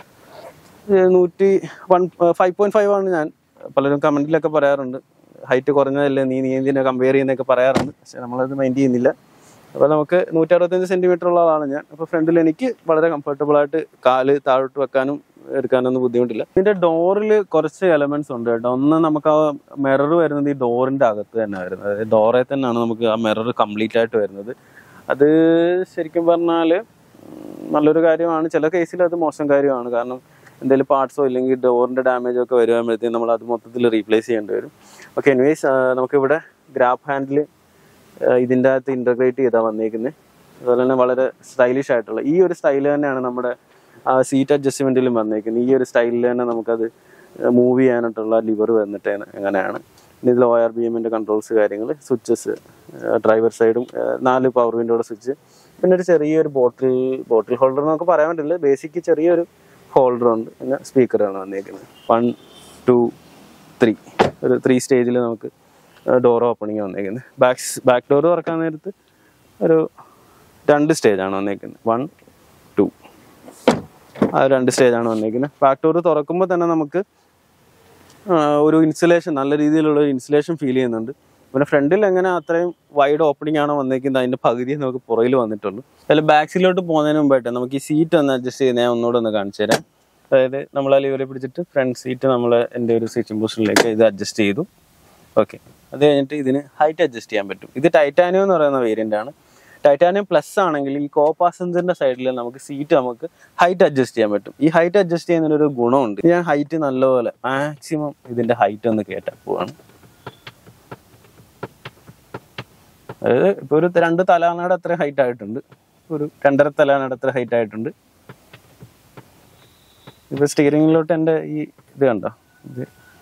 Speaker 1: നൂറ്റി വൺ ഫൈവ് പോയിന്റ് ഫൈവ് ആണ് ഞാൻ പലരും കമന്റിലൊക്കെ പറയാറുണ്ട് ഹൈറ്റ് കുറഞ്ഞതല്ലേ നീ നീ എന്തിനാ കമ്പയർ ചെയ്യുന്നതൊക്കെ പറയാറുണ്ട് പക്ഷെ നമ്മളത് മൈൻഡ് ചെയ്യുന്നില്ല അപ്പോൾ നമുക്ക് നൂറ്റി അറുപത്തഞ്ച് സെന്റിമീറ്റർ ഉള്ള ആളാണ് ഞാൻ അപ്പോൾ ഫ്രണ്ടിൽ എനിക്ക് വളരെ കംഫർട്ടബിൾ ആയിട്ട് കാല് താഴോട്ട് വെക്കാനും എടുക്കാനൊന്നും ബുദ്ധിമുട്ടില്ല ഇതിന്റെ ഡോറിൽ കുറച്ച് എലമെന്റ്സ് ഉണ്ട് കേട്ടോ ഒന്ന് നമുക്ക് ആ മിറർ വരുന്നത് ഈ ഡോറിന്റെ അകത്ത് തന്നെ വരുന്നത് അതായത് ഡോറെ തന്നെയാണ് നമുക്ക് ആ മിറർ കംപ്ലീറ്റ് ആയിട്ട് വരുന്നത് അത് ശരിക്കും പറഞ്ഞാൽ നല്ലൊരു കാര്യമാണ് ചില കേസിൽ അത് മോശം കാര്യമാണ് കാരണം എന്തെങ്കിലും പാർട്സോ ഇല്ലെങ്കിൽ ഡോറിന്റെ ഡാമേജോ ഒക്കെ വരുമ്പോഴത്തേക്കും നമ്മൾ അത് മൊത്തത്തിൽ റീപ്ലേസ് ചെയ്യേണ്ടി വരും ഓക്കെ എനിവേസ് നമുക്കിവിടെ ഗ്രാബ് ഹാൻഡിൽ ഇതിൻ്റെ അകത്ത് ഇൻ്റഗ്രേറ്റ് ചെയ്താൽ വന്നേക്കുന്നത് അതുപോലെ തന്നെ വളരെ സ്റ്റൈലിഷ് ആയിട്ടുള്ള ഈ ഒരു സ്റ്റൈൽ തന്നെയാണ് നമ്മുടെ സീറ്റ് അഡ്ജസ്റ്റ്മെൻറ്റിലും വന്നേക്കുന്നത് ഈ ഒരു സ്റ്റൈലിൽ തന്നെ നമുക്കത് മൂവ് ചെയ്യാനായിട്ടുള്ള ലിവർ വന്നിട്ട് അങ്ങനെയാണ് പിന്നെ ഇതിൽ ഒ ആർ ബി എമ്മിൻ്റെ കൺട്രോൾസ് കാര്യങ്ങൾ സ്വിച്ചസ് ഡ്രൈവർ സൈഡും നാല് പവർ വിൻഡോയുടെ സ്വിച്ച് പിന്നെ ഒരു ചെറിയൊരു ബോട്ടിൽ ബോട്ടിൽ ഹോൾഡർ എന്നൊക്കെ പറയാൻ പറ്റില്ല ബേസിക് ചെറിയൊരു ഹോൾഡർ ഉണ്ട് പിന്നെ സ്പീക്കറാണ് വന്നേക്കുന്നത് വൺ ടു ത്രീ ഒരു ത്രീ സ്റ്റേജിൽ നമുക്ക് ഡോർ ഓപ്പണിങ് വന്നേക്കുന്നത് ബാക്ക് ബാക്ക് ഡോർ തുറക്കാൻ നേരത്ത് ഒരു രണ്ട് സ്റ്റേജാണ് വന്നേക്കുന്നത് വൺ ടു ആ രണ്ട് സ്റ്റേജാണ് വന്നേക്കുന്നത് ബാക്ക് ഡോർ തുറക്കുമ്പോൾ തന്നെ നമുക്ക് ആ, ഒരു ഇൻസുലേഷൻ നല്ല രീതിയിലുള്ള ഒരു ഇൻസുലേഷൻ ഫീൽ ചെയ്യുന്നുണ്ട് പിന്നെ ഫ്രണ്ടിൽ എങ്ങനെ അത്രയും വൈഡ് ഓപ്പണിംഗ് ആണോ വന്നേക്കുന്നത് അതിന്റെ പകുതി നമുക്ക് പുറകിൽ വന്നിട്ടുള്ളൂ അതിൽ ബാക്ക് സീറ്റിലോട്ട് പോകുന്നതിന് മുമ്പായിട്ട് നമുക്ക് ഈ സീറ്റ് ഒന്ന് അഡ്ജസ്റ്റ് ചെയ്യുന്ന ഞാൻ ഒന്നുകൂടെ ഒന്ന് കാണിച്ചു തരാം അതായത് നമ്മൾ ആ ലിവറിൽ പിടിച്ചിട്ട് ഫ്രണ്ട് സീറ്റ് നമ്മൾ എൻ്റെ ഒരു സീറ്റിംഗ് പൊസിഷനിലേക്ക് ഇത് അഡ്ജസ്റ്റ് ചെയ്തു ഓക്കെ അത് കഴിഞ്ഞിട്ട് ഇതിന് ഹൈറ്റ് അഡ്ജസ്റ്റ് ചെയ്യാൻ പറ്റും ഇത് ടൈറ്റാനിയം എന്ന് പറയുന്ന വേരിയന്റ് ആണ് ടൈറ്റാനിയം പ്ലസ് ആണെങ്കിൽ ഈ കോ പാസഞ്ചറിന്റെ സൈഡിൽ നമുക്ക് സീറ്റ് നമുക്ക് ഹൈറ്റ് അഡ്ജസ്റ്റ് ചെയ്യാൻ പറ്റും ഈ ഹൈറ്റ് അഡ്ജസ്റ്റ് ചെയ്യുന്നതിന് ഒരു ഗുണമുണ്ട് ഞാൻ ഹൈറ്റ് നല്ലപോലെ മാക്സിമം ഇതിന്റെ ഹൈറ്റ് ഒന്ന് കേട്ടാൽ പോവാണ് അതായത് ഇപ്പൊ ഒരു രണ്ട് തലാനയുടെ അത്ര ഹൈറ്റ് ആയിട്ടുണ്ട് ഒരു രണ്ടര തലാനയുടെ അത്ര ഹൈറ്റ് ആയിട്ടുണ്ട് ഇപ്പൊ സ്റ്റിയറിംഗിലോട്ട് എൻ്റെ ഈ ഇത് കണ്ടോ ഇത്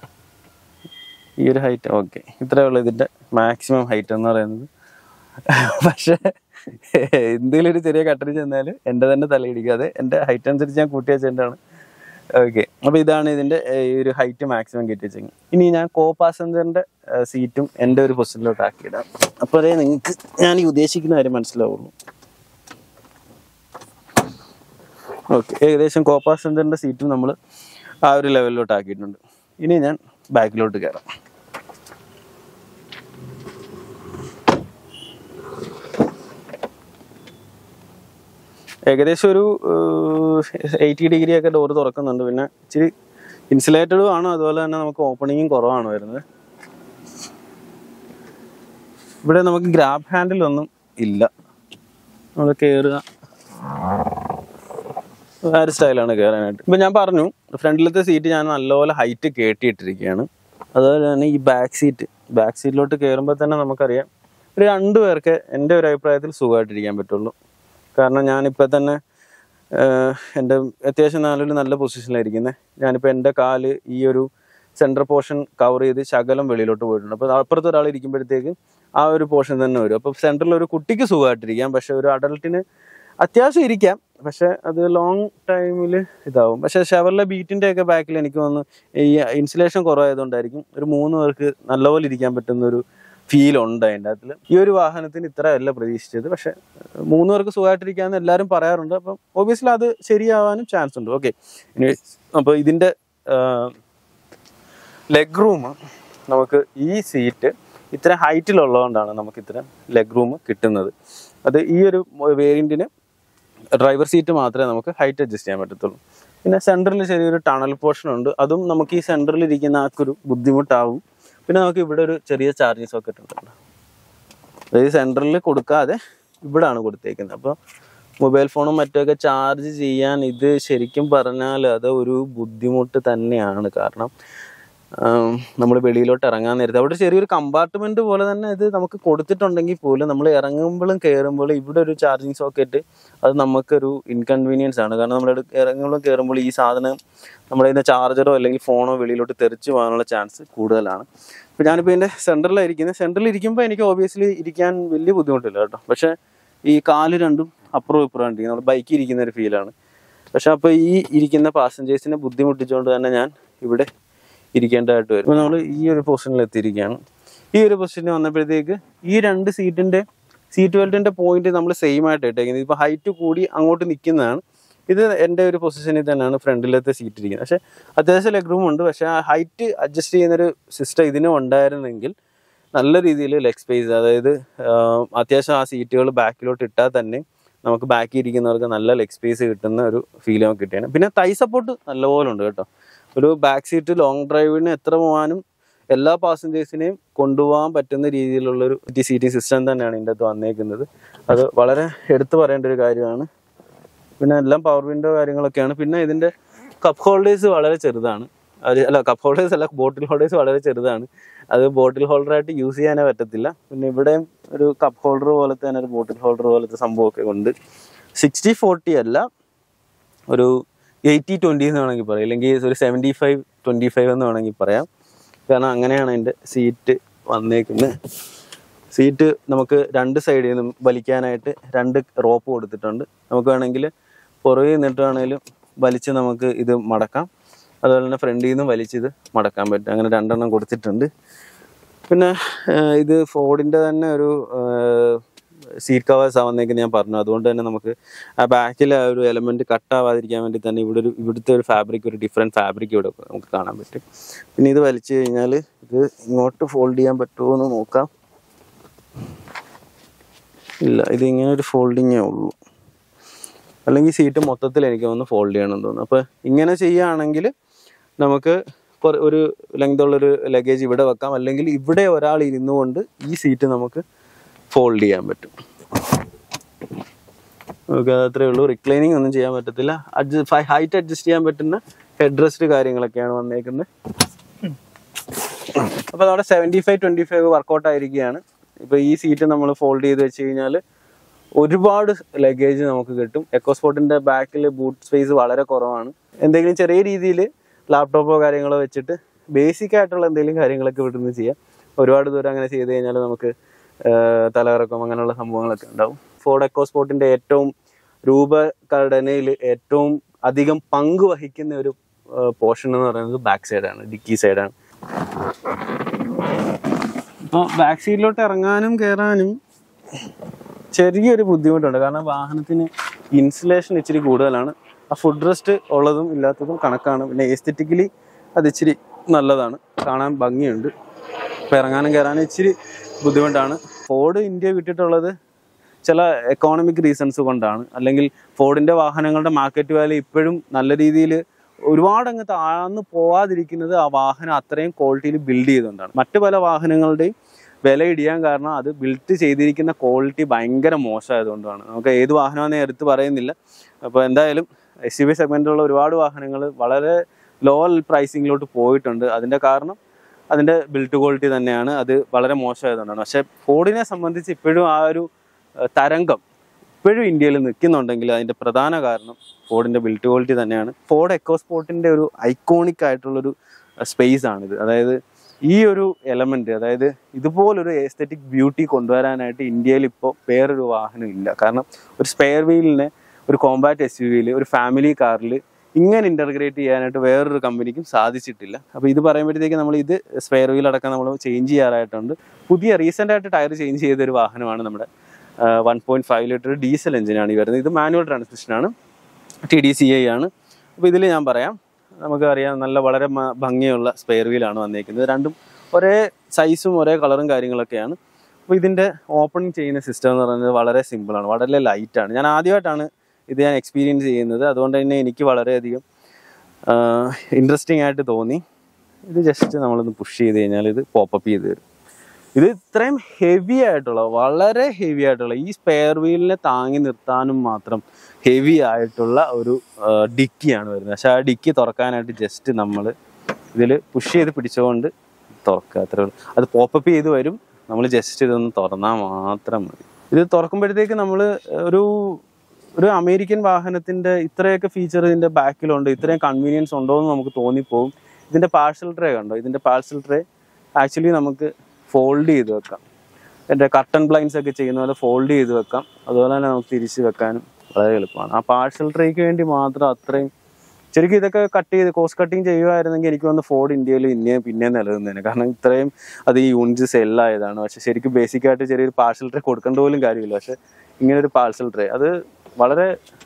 Speaker 1: ഈ ഒരു ഹൈറ്റ് ഓക്കെ ഇത്രയേ ഉള്ളൂ ഇതിന്റെ മാക്സിമം ഹൈറ്റ് എന്ന് പറയുന്നത് പക്ഷെ എന്തെങ്കിലും ഒരു ചെറിയ കട്ടറി ചെന്നാൽ എൻ്റെ തന്നെ തലയിടിക്കാതെ എൻ്റെ ഹൈറ്റ് അനുസരിച്ച് ഞാൻ കൂട്ടി വെച്ചതിൻ്റെയാണ് ഓക്കെ അപ്പൊ ഇതാണ് ഇതിന്റെ ഏർ, ഈ ഒരു ഹൈറ്റ് മാക്സിമം കയറ്റി വെച്ചെങ്കിൽ ഇനി ഞാൻ കോ പാസഞ്ചറിന്റെ സീറ്റും എൻ്റെ ഒരു പൊസിഷനിലോട്ട് ആക്കിയിടാം അപ്പോൾ അതേ നിങ്ങൾക്ക് ഞാൻ ഈ ഉദ്ദേശിക്കുന്ന കാര്യം മനസ്സിലാവുള്ളൂ ഓക്കെ ഏകദേശം കോ പാസഞ്ചറിന്റെ സീറ്റും നമ്മൾ ആ ഒരു ലെവലിലോട്ട് ആക്കിയിട്ടുണ്ട് ഇനി ഞാൻ ബാക്കിലോട്ട് കയറാം ഏകദേശം ഒരു എയ്റ്റി ഡിഗ്രി ഒക്കെ ഡോർ തുറക്കുന്നുണ്ട് പിന്നെ ഇച്ചിരി ഇൻസുലേറ്റഡും ആണ് അതുപോലെ തന്നെ നമുക്ക് ഓപ്പണിങ്ങും കുറവാണ് വരുന്നത് ഇവിടെ നമുക്ക് ഗ്രാബ് ഹാൻഡിൽ ഒന്നും ഇല്ല നമ്മൾ കയറുക വേറെ സ്റ്റൈലാണ് കയറാനായിട്ട് ഇപ്പം ഞാൻ പറഞ്ഞു ഫ്രണ്ടിലത്തെ സീറ്റ് ഞാൻ നല്ലപോലെ ഹൈറ്റ് കയറ്റിയിട്ടിരിക്കുകയാണ് അതുപോലെ തന്നെ ഈ ബാക്ക് സീറ്റ് ബാക്ക് സീറ്റിലോട്ട് കയറുമ്പോൾ തന്നെ നമുക്കറിയാം ഒരു രണ്ട് പേർക്ക് എൻ്റെ ഒരു അഭിപ്രായത്തിൽ സുഖമായിട്ടിരിക്കാൻ പറ്റുള്ളൂ കാരണം ഞാനിപ്പോൾ തന്നെ ആഹ്, എൻ്റെ അത്യാവശ്യം നല്ലൊരു നല്ല പൊസിഷനിലായിരിക്കുന്നത് ഞാനിപ്പോൾ എൻ്റെ കാല് ഈ ഒരു സെൻട്രൽ പോർഷൻ കവർ ചെയ്ത് ശകലം വെളിയിലോട്ട് പോയിട്ടുണ്ട് അപ്പോൾ അപ്പുറത്ത് ഒരാൾ ഇരിക്കുമ്പോഴത്തേക്ക് ആ ഒരു പോർഷൻ തന്നെ വരും അപ്പോൾ സെൻട്രൽ ഒരു കുട്ടിക്ക് സുഖമായിട്ടിരിക്കാം പക്ഷെ ഒരു അഡൾട്ടിന് അത്യാവശ്യം ഇരിക്കാം പക്ഷെ അത് ലോങ് ടൈമിൽ ഇതാവും പക്ഷെ ഷവറിലെ ബീറ്റിന്റെ ഒക്കെ ബാക്കിൽ എനിക്ക് തോന്നുന്നു ഈ ഇൻസുലേഷൻ കുറവായതുകൊണ്ടായിരിക്കും ഒരു മൂന്ന് പേർക്ക് നല്ലപോലെ ഇരിക്കാൻ പറ്റുന്ന ഒരു ഫീൽ ഉണ്ട് അതിൻ്റെ അകത്തിൽ ഈ ഒരു വാഹനത്തിന് ഇത്ര അല്ല പ്രതീക്ഷിച്ചത് പക്ഷെ മൂന്ന് പേർക്ക് സുഖമായിട്ടിരിക്കാന്ന് എല്ലാവരും പറയാറുണ്ട് അപ്പം ഒബിയസ്ലി അത് ശരിയാവാനും ചാൻസ് ഉണ്ട് ഓക്കെ ഇനി അപ്പോൾ ഇതിന്റെ ലെഗ് റൂം നമുക്ക് ഈ സീറ്റ് ഇത്ര ഹൈറ്റിലുള്ളതുകൊണ്ടാണ് നമുക്ക് ഇത്ര ലെഗ് റൂം കിട്ടുന്നത് അത് ഈ ഒരു വേരിയന്റിന് ഡ്രൈവർ സീറ്റ് മാത്രമേ നമുക്ക് ഹൈറ്റ് അഡ്ജസ്റ്റ് ചെയ്യാൻ പറ്റത്തുള്ളൂ പിന്നെ സെൻറ്ററിൽ ചെറിയൊരു ടണൽ പോർഷൻ ഉണ്ട് അതും നമുക്ക് ഈ സെൻറ്ററിൽ ഇരിക്കുന്ന ആൾക്കൊരു ബുദ്ധിമുട്ടാവും പിന്നെ നമുക്ക് ഇവിടെ ഒരു ചെറിയ ചാർജിങ് സോക്കറ്റ് ഉണ്ട് അതായത് സെൻറ്ററിൽ കൊടുക്കാതെ ഇവിടാണ് കൊടുത്തേക്കുന്നത് അപ്പോൾ മൊബൈൽ ഫോണും മറ്റൊക്കെ ചാർജ് ചെയ്യാൻ ഇത് ശരിക്കും പറഞ്ഞാൽ അത് ഒരു ബുദ്ധിമുട്ട് തന്നെയാണ് കാരണം നമ്മൾ വെളിയിലോട്ട് ഇറങ്ങാൻ നേരത്തെ അവിടെ ചെറിയൊരു കമ്പാർട്ട്മെന്റ് പോലെ തന്നെ ഇത് നമുക്ക് കൊടുത്തിട്ടുണ്ടെങ്കിൽ പോലും നമ്മൾ ഇറങ്ങുമ്പോഴും കയറുമ്പോഴും ഇവിടെ ഒരു ചാർജിങ് സോക്കറ്റ് അത് നമുക്കൊരു ഇൻകൺവീനിയൻസ് ആണ് കാരണം നമ്മൾ ഇറങ്ങുമ്പോഴും കയറുമ്പോൾ ഈ സാധനം നമ്മുടെ ഇതിന്റെ ചാർജറോ അല്ലെങ്കിൽ ഫോണോ വെളിയിലോട്ട് തെറിച്ച് പോകാനുള്ള ചാൻസ് കൂടുതലാണ് ഇപ്പം ഞാനിപ്പോൾ ഇതിന്റെ സെൻറ്ററിലായിരിക്കുന്നത് സെൻറ്ററിൽ ഇരിക്കുമ്പോൾ എനിക്ക് ഓബിയസ്ലി ഇരിക്കാൻ വലിയ ബുദ്ധിമുട്ടില്ല കേട്ടോ പക്ഷേ ഈ കാല് രണ്ടും അപ്പുറവും ഇപ്പുറവും ഇരിക്കും നമ്മൾ ബൈക്കിൽ ഇരിക്കുന്ന ഒരു ഫീലാണ് പക്ഷെ അപ്പോൾ ഈ ഇരിക്കുന്ന പാസഞ്ചേഴ്സിനെ ബുദ്ധിമുട്ടിച്ചുകൊണ്ട് തന്നെ ഞാൻ ഇവിടെ ഇരിക്കേണ്ടതായിട്ട് വരും അപ്പോൾ നമ്മൾ ഈ ഒരു പൊസിഷനിൽ എത്തിയിരിക്കുകയാണ് ഈ ഒരു പൊസിഷനിൽ വന്നപ്പോഴത്തേക്ക് ഈ രണ്ട് സീറ്റിന്റെ സീറ്റ് ബെൽറ്റിന്റെ പോയിന്റ് നമ്മൾ സെയിം ആയിട്ട് ഇട്ടേക്കുന്നത് ഇപ്പോൾ ഹൈറ്റ് കൂടി അങ്ങോട്ട് നിൽക്കുന്നതാണ് ഇത് എൻ്റെ ഒരു പൊസിഷനിൽ തന്നെയാണ് ഫ്രണ്ടിലത്തെ സീറ്റ് ഇരിക്കുന്നത് പക്ഷേ അത്യാവശ്യം ലെഗ് റൂം ഉണ്ട് പക്ഷേ ആ ഹൈറ്റ് അഡ്ജസ്റ്റ് ചെയ്യുന്നൊരു സിസ്റ്റം ഇതിനും ഉണ്ടായിരുന്നെങ്കിൽ നല്ല രീതിയിൽ ലെഗ് സ്പേസ് അതായത് ആഹ്, അത്യാവശ്യം ആ സീറ്റുകൾ ബാക്കിലോട്ട് ഇട്ടാൽ തന്നെ നമുക്ക് ബാക്കിൽ ഇരിക്കുന്നവർക്ക് നല്ല ലെഗ് സ്പേസ് കിട്ടുന്ന ഒരു ഫീൽ നമുക്ക് കിട്ടിയാണ് പിന്നെ തൈ സപ്പോർട്ട് നല്ലപോലെ ഉണ്ട് കേട്ടോ ഒരു ബാക്ക് സീറ്റ് ലോങ് ഡ്രൈവിന് എത്ര പോകാനും എല്ലാ പാസഞ്ചേഴ്സിനെയും കൊണ്ടുപോകാൻ പറ്റുന്ന രീതിയിലുള്ള ഒരു സീറ്റിംഗ് സിസ്റ്റം തന്നെയാണ് ഇതിൻ്റെ അകത്ത് വന്നേക്കുന്നത് അത് വളരെ എടുത്തു പറയേണ്ട ഒരു കാര്യമാണ് പിന്നെ എല്ലാം പവർ വിൻഡോ കാര്യങ്ങളൊക്കെയാണ് പിന്നെ ഇതിന്റെ കപ്പ് ഹോൾഡേഴ്സ് വളരെ ചെറുതാണ് അത് അല്ല കപ്പ് ഹോൾഡേഴ്സ് അല്ല ബോട്ടിൽ ഹോൾഡേഴ്സ് വളരെ ചെറുതാണ് അത് ബോട്ടിൽ ഹോൾഡറായിട്ട് യൂസ് ചെയ്യാനേ പറ്റത്തില്ല പിന്നെ ഇവിടെയും ഒരു കപ്പ് ഹോൾഡർ പോലത്തെ തന്നെ ഒരു ബോട്ടിൽ ഹോൾഡർ പോലത്തെ സംഭവമൊക്കെ ഉണ്ട് സിക്സ്റ്റി ഫോർട്ടി അല്ല ഒരു എയ്റ്റി ട്വൻറ്റി എന്ന് വേണമെങ്കിൽ പറയാം അല്ലെങ്കിൽ ഒരു സെവൻറ്റി ഫൈവ് ട്വൻറ്റി ഫൈവ് എന്ന് വേണമെങ്കിൽ പറയാം കാരണം അങ്ങനെയാണ് അതിൻ്റെ സീറ്റ് വന്നേക്കുന്നത് സീറ്റ് നമുക്ക് രണ്ട് സൈഡിൽ നിന്നും വലിക്കാനായിട്ട് രണ്ട് റോപ്പ് കൊടുത്തിട്ടുണ്ട് നമുക്ക് വേണമെങ്കിൽ പുറകിൽ നിന്നിട്ട് വേണമെങ്കിലും വലിച്ച് നമുക്ക് ഇത് മടക്കാം അതുപോലെ തന്നെ ഫ്രണ്ടിൽ നിന്നും വലിച്ച് ഇത് മടക്കാൻ പറ്റും അങ്ങനെ രണ്ടെണ്ണം കൊടുത്തിട്ടുണ്ട് പിന്നെ ആഹ് ഇത് ഫോർഡിൻ്റെ തന്നെ ഒരു സീറ്റ് കവേഴ്സ് ആവുന്നേക്ക് ഞാൻ പറഞ്ഞു അതുകൊണ്ട് തന്നെ നമുക്ക് ആ ബാക്കിലെ ആ ഒരു എലമെന്റ് കട്ടാവാതിരിക്കാൻ വേണ്ടി തന്നെ ഇവിടെ ഒരു ഇവിടുത്തെ ഒരു ഫാബ്രിക് ഒരു ഡിഫറെൻറ്റ് ഫാബ്രിക് ഇവിടെ നമുക്ക് കാണാൻ പറ്റും പിന്നെ ഇത് വലിച്ചു കഴിഞ്ഞാൽ ഇത് ഇങ്ങോട്ട് ഫോൾഡ് ചെയ്യാൻ പറ്റുമോ എന്ന് നോക്കാം ഇല്ല ഇത് ഇങ്ങനെ ഒരു ഫോൾഡിങ്ങേ ഉള്ളൂ അല്ലെങ്കിൽ സീറ്റ് മൊത്തത്തിൽ എനിക്ക് തോന്നുന്നു ഫോൾഡ് ചെയ്യണമെന്ന് തോന്നുന്നു അപ്പോൾ ഇങ്ങനെ ചെയ്യുകയാണെങ്കിൽ നമുക്ക് കുറ- ഒരു ലെങ്ത് ഉള്ളൊരു ലഗേജ് ഇവിടെ വെക്കാം അല്ലെങ്കിൽ ഇവിടെ ഒരാൾ ഇരുന്നു കൊണ്ട് ഈ സീറ്റ് നമുക്ക് ഫോൾഡ് ചെയ്യാൻ പറ്റും നമുക്ക് അത്രേ ഉള്ളൂ റിക്ലൈനിങ് ഒന്നും ചെയ്യാൻ പറ്റത്തില്ല അഡ്ജസ്റ്റ് ഹൈറ്റ് അഡ്ജസ്റ്റ് ചെയ്യാൻ പറ്റുന്ന ഹെഡ് റെസ്റ്റ് കാര്യങ്ങളൊക്കെയാണ് വന്നേക്കുന്നത് അപ്പോൾ നമ്മുടെ seventy five twenty five workout ആയിരിക്കുകയാണ് ഇപ്പോൾ ഈ സീറ്റ് നമ്മൾ ഫോൾഡ് ചെയ്ത് വെച്ച് കഴിഞ്ഞാൽ ഒരുപാട് ലഗേജ് നമുക്ക് കിട്ടും എക്കോസ്പോർട്ടിന്റെ ബാക്കിൽ ബൂട്ട് സ്പേസ് വളരെ കുറവാണ് എന്തെങ്കിലും ചെറിയ രീതിയിൽ ലാപ്ടോപ്പോ കാര്യങ്ങളോ വെച്ചിട്ട് ബേസിക് ആയിട്ടുള്ള എന്തെങ്കിലും കാര്യങ്ങളൊക്കെ ഇവിടുന്ന് ചെയ്യാം ഒരുപാട് ദൂരം അങ്ങനെ ചെയ്ത് കഴിഞ്ഞാൽ നമുക്ക് ആഹ് തലകറക്കം അങ്ങനെയുള്ള സംഭവങ്ങളൊക്കെ ഉണ്ടാവും ഫോർഡ് എക്കോസ്പോർട്ടിന്റെ ഏറ്റവും രൂപഘടനയിൽ ഏറ്റവും അധികം പങ്ക് വഹിക്കുന്ന ഒരു പോർഷൻ എന്ന് പറയുന്നത് ബാക്ക് സൈഡാണ് ഡിക്കി സൈഡാണ് ഇപ്പോൾ ബാക്ക് സീറ്റിലോട്ട് ഇറങ്ങാനും കയറാനും ചെറിയൊരു ബുദ്ധിമുട്ടുണ്ട് കാരണം വാഹനത്തിന് ഇൻസുലേഷൻ ഇച്ചിരി കൂടുതലാണ് ആ ഫുഡ് റെസ്റ്റ് ഉള്ളതും ഇല്ലാത്തതും കണക്കാണ് പിന്നെ എസ്തെറ്റിക്കലി അത് ഇച്ചിരി നല്ലതാണ് കാണാൻ ഭംഗിയുണ്ട് അപ്പോൾ ഇറങ്ങാനും കയറാനും ഇച്ചിരി ബുദ്ധിമുട്ടാണ് ഫോർഡ് ഇന്ത്യ വിട്ടിട്ടുള്ളത്
Speaker 2: ചില എക്കോണമിക് റീസൺസ് കൊണ്ടാണ് അല്ലെങ്കിൽ ഫോർഡിന്റെ വാഹനങ്ങളുടെ മാർക്കറ്റ് വാല്യൂ ഇപ്പോഴും നല്ല രീതിയിൽ ഒരുപാട് അങ്ങ് താഴ്ന്നു പോവാതിരിക്കുന്നത് ആ വാഹനം അത്രയും ക്വാളിറ്റിയിൽ ബിൽഡ് ചെയ്തുകൊണ്ടാണ് മറ്റു പല വാഹനങ്ങളുടെയും വില ഇടിയാൻ കാരണം അത് ബിൽറ്റ് ചെയ്തിരിക്കുന്ന ക്വാളിറ്റി ഭയങ്കര മോശമായതുകൊണ്ടാണ് നമുക്ക് ഏത് വാഹനമാണെന്ന് ഞാൻ എടുത്ത് പറയുന്നില്ല അപ്പോൾ എന്തായാലും എസ് യു വി സെഗ്മെന്റിലുള്ള ഒരുപാട് വാഹനങ്ങൾ വളരെ ലോ പ്രൈസിങ്ങിലോട്ട് പോയിട്ടുണ്ട് അതിന്റെ കാരണം അതിന്റെ ബിൽറ്റ് ക്വാളിറ്റി തന്നെയാണ് അത് വളരെ മോശമായതുകൊണ്ടാണ് പക്ഷെ ഫോർഡിനെ സംബന്ധിച്ച് ഇപ്പോഴും ആ ഒരു ഏഹ്, തരംഗം ഇപ്പോഴും ഇന്ത്യയിൽ നിൽക്കുന്നുണ്ടെങ്കിൽ അതിന്റെ പ്രധാന കാരണം ഫോർഡിന്റെ ബിൽറ്റ് ക്വാളിറ്റി തന്നെയാണ് ഫോർഡ് എക്കോസ്പോർട്ടിന്റെ ഒരു ഐക്കോണിക് ആയിട്ടുള്ളൊരു സ്പേസ് ആണിത് അതായത് ഈ ഒരു എലമെന്റ് അതായത് ഇതുപോലൊരു എസ്തെറ്റിക് ബ്യൂട്ടി കൊണ്ടുവരാനായിട്ട് ഇന്ത്യയിൽ ഇപ്പോൾ വേറൊരു വാഹനം ഇല്ല കാരണം ഒരു സ്പെയർ വീലിനെ ഒരു കോമ്പാക്ട് എസ് യു വിയിൽ ഒരു ഫാമിലി കാറിൽ ഇങ്ങനെ ഇന്റർഗ്രേറ്റ് ചെയ്യാനായിട്ട് വേറൊരു കമ്പനിക്കും സാധിച്ചിട്ടില്ല അപ്പോൾ ഇത് പറയുമ്പോഴത്തേക്ക് നമ്മൾ ഇത് സ്പെയർ വീൽ അടക്കം നമ്മൾ ചേഞ്ച് ചെയ്യാറായിട്ടുണ്ട് പുതിയ റീസെന്റ് ആയിട്ട് ടയർ ചേഞ്ച് ചെയ്ത ഒരു വാഹനമാണ് നമ്മുടെ one point five litre diesel എഞ്ചിനാണ് ഈ വരുന്നത് ഇത് മാനുവൽ ട്രാൻസ്മിഷനാണ് ടി ഡി സി ഐ ആണ് അപ്പോൾ ഇതിൽ ഞാൻ പറയാം നമുക്കറിയാം നല്ല വളരെ മ- ഭംഗിയുള്ള സ്പെയർ വീലാണ് വന്നേക്കുന്നത് രണ്ടും ഒരേ സൈസും ഒരേ കളറും കാര്യങ്ങളൊക്കെയാണ് അപ്പോൾ ഇതിൻ്റെ ഓപ്പണിംഗ് ചെയ്യുന്ന സിസ്റ്റം എന്ന് പറയുന്നത് വളരെ സിമ്പിളാണ് വളരെ ലൈറ്റാണ് ഞാൻ ആദ്യമായിട്ടാണ് ഇത് ഞാൻ എക്സ്പീരിയൻസ് ചെയ്യുന്നത് അതുകൊണ്ട് തന്നെ എനിക്ക് വളരെയധികം ഇൻട്രസ്റ്റിംഗ് ആയിട്ട് തോന്നി ഇത് ജസ്റ്റ് നമ്മളൊന്ന് പുഷ് ചെയ്ത് കഴിഞ്ഞാൽ ഇത് പോപ്പപ്പ് ചെയ്ത് തരും ഇത് ഇത്രയും ഹെവി ആയിട്ടുള്ള വളരെ ഹെവി ആയിട്ടുള്ള ഈ സ്പെയർ വീലിനെ താങ്ങി നിർത്താനും മാത്രം ഹെവി ആയിട്ടുള്ള ഒരു ഡിക്കിയാണ് വരുന്നത് പക്ഷെ ആ ഡിക്കി തുറക്കാനായിട്ട് ജസ്റ്റ് നമ്മൾ ഇതിൽ പുഷ് ചെയ്ത് പിടിച്ചുകൊണ്ട് തുറക്കുക അത്രേ ഉള്ളൂ അത് പോപ്പപ്പ് ചെയ്ത് വരും നമ്മൾ ജസ്റ്റ് ഇതൊന്ന് തുറന്നാൽ മാത്രം മതി ഇത് തുറക്കുമ്പോഴത്തേക്ക് നമ്മൾ ഒരു ഒരു അമേരിക്കൻ വാഹനത്തിന്റെ ഇത്രയൊക്കെ ഫീച്ചർ ഇതിന്റെ ബാക്കിലുണ്ട് ഇത്രയും കൺവീനിയൻസ് ഉണ്ടോ എന്ന് നമുക്ക് തോന്നിപ്പോവും ഇതിന്റെ പാഴ്സൽ ട്രേ കണ്ടോ ഇതിന്റെ പാഴ്സൽ ട്രേ ആക്ച്വലി നമുക്ക് ഫോൾഡ് ചെയ്ത് വെക്കാം എൻ്റെ കർട്ടൺ ബ്ലൈൻസ് ഒക്കെ ചെയ്യുന്ന പോലെ ഫോൾഡ് ചെയ്ത് വെക്കാം അതുപോലെ തന്നെ നമുക്ക് തിരിച്ച് വെക്കാനും വളരെ എളുപ്പമാണ് ആ പാഴ്സൽ ട്രേക്ക് വേണ്ടി മാത്രം അത്രയും ശരിക്കും ഇതൊക്കെ കട്ട് ചെയ്ത് കോസ്റ്റ് കട്ടിങ് ചെയ്യുമായിരുന്നെങ്കിൽ എനിക്ക് വന്ന് ഫോർഡ് ഇന്ത്യയിൽ ഇന്നേ പിന്നെ നിലനിന്നേനെ കാരണം ഇത്രയും അത് ഈ യൂണിറ്റ് സെല്ലായതാണ് പക്ഷെ ശരിക്കും ബേസിക് ആയിട്ട് ചെറിയൊരു പാഴ്സൽ ട്രേ കൊടുക്കേണ്ട പോലും കാര്യമില്ല പക്ഷെ ഇങ്ങനെ ഒരു പാഴ്സൽ ട്രേ അത് വളരെ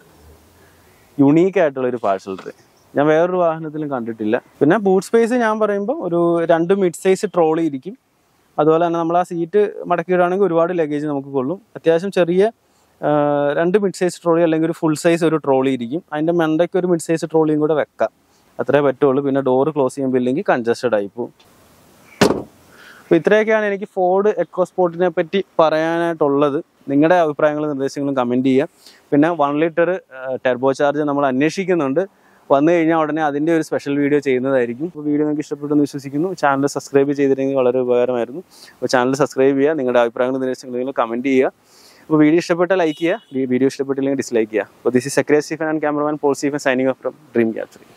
Speaker 2: യുണീക്ക് ആയിട്ടുള്ള ഒരു പാഴ്സൽ ട്രേ ഞാൻ വേറൊരു വാഹനത്തിലും കണ്ടിട്ടില്ല പിന്നെ ബൂട്ട് സ്പേസ് ഞാൻ പറയുമ്പോൾ ഒരു രണ്ട് മിഡ് സൈസ് ട്രോളി ഇരിക്കും അതുപോലെ തന്നെ നമ്മൾ ആ സീറ്റ് മടക്കിയിടുകയാണെങ്കിൽ ഒരുപാട് ലഗേജ് നമുക്ക് കൊള്ളും അത്യാവശ്യം ചെറിയ ആ, രണ്ട് മിഡ് സൈസ് ട്രോളി അല്ലെങ്കിൽ ഒരു ഫുൾ സൈസ് ഒരു ട്രോളി ഇരിക്കും അതിൻ്റെ മണ്ടയ്ക്ക് ഒരു മിഡ് സൈസ് ട്രോളിയും കൂടെ വെക്കാം അത്രേ പറ്റുള്ളൂ പിന്നെ ഡോറ് ക്ലോസ് ചെയ്യുമ്പോൾ ഇല്ലെങ്കിൽ കൺജസ്റ്റഡ് ആയി പോകും അപ്പോൾ ഇത്രയൊക്കെയാണ് എനിക്ക് ഫോർഡ് എക്കോസ്പോർട്ടിനെ പറ്റി പറയാനായിട്ടുള്ളത് നിങ്ങളുടെ അഭിപ്രായങ്ങളും നിർദ്ദേശങ്ങളും കമൻറ്റ് ചെയ്യുക പിന്നെ വൺ ലിറ്റർ ടെർബോ ചാർജ് നമ്മൾ അന്വേഷിക്കുന്നുണ്ട് വന്നു കഴിഞ്ഞാൽ ഉടനെ അതിൻ്റെ ഒരു സ്പെഷ്യൽ വീഡിയോ ചെയ്യുന്നതായിരിക്കും അപ്പോൾ വീഡിയോ നിങ്ങൾക്ക് ഇഷ്ടപ്പെട്ടെന്ന് വിശ്വസിക്കുന്നു ചാനൽ സബ്സ്ക്രൈബ് ചെയ്തിരുന്നെങ്കിൽ വളരെ ഉപകാരമായിരുന്നു അപ്പോൾ ചാനൽ സബ്സ്ക്രൈബ് ചെയ്യുക നിങ്ങളുടെ അഭിപ്രായങ്ങളും നിർദ്ദേശങ്ങളും കമൻറ്റ് ചെയ്യുക അപ്പോൾ വീഡിയോ ഇഷ്ടപ്പെട്ടാൽ ലൈക്ക് ചെയ്യുക വീഡിയോ ഇഷ്ടപ്പെട്ടില്ലെങ്കിൽ ഡിസ്ലൈക്ക് ചെയ്യുക അപ്പോൾ ദിസ് ഇസ് സെക്രേ Stephen and cameraman Paul Stephen signing off from Dream capturing